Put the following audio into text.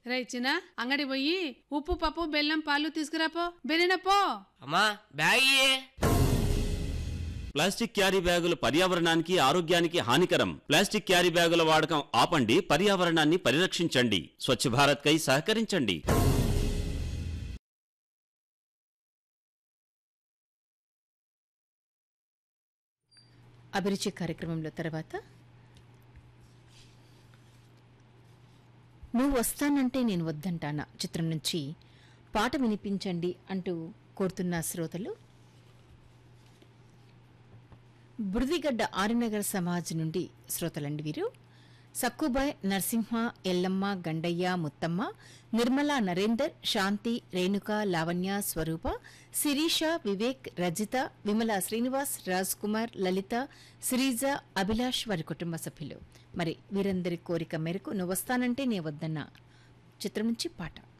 రే చిన్న అంగడి పోయి ఉప్పు పప్పు బెల్లం పాలు తీసుకురాపో బెరిన పో అమ్మా బ్యాగ్ ఇయ్యే. ప్లాస్టిక్ క్యారీ బ్యాగులు పర్యావరణానికి ఆరోగ్యానికి హానికరం ప్లాస్టిక్ క్యారీ బ్యాగుల వాడకం ఆపండి పర్యావరణాన్ని పరిరక్షించండి స్వచ్ఛ భారత్ కై సహకరించండి అభిరుచి కార్యక్రమంలో తర్వాత నువ్వు వస్తానంటే నేను వద్దంటానా చిత్రం నుంచి పాట వినిపించండి అంటూ కోరుతున్న శ్రోతలు బురదిగడ్డ ఆరినగర్ సమాజ్ నుండి శ్రోతలండి వీరు సక్కుబాయ్ నరసింహ ఎల్లమ్మ గండయ్య ముత్తమ్మ నిర్మలా నరేందర్ శాంతి రేణుక లావణ్య స్వరూప శిరీష వివేక్ రజిత విమల శ్రీనివాస్ రాజ్ కుమార్ లలిత శ్రీజ అభిలాష్ వారి కుటుంబ సభ్యులు మరి వీరందరి కోరిక మేరకు నువ్వు వస్తానంటే నే వద్దన్న చిత్రం నుంచి పాట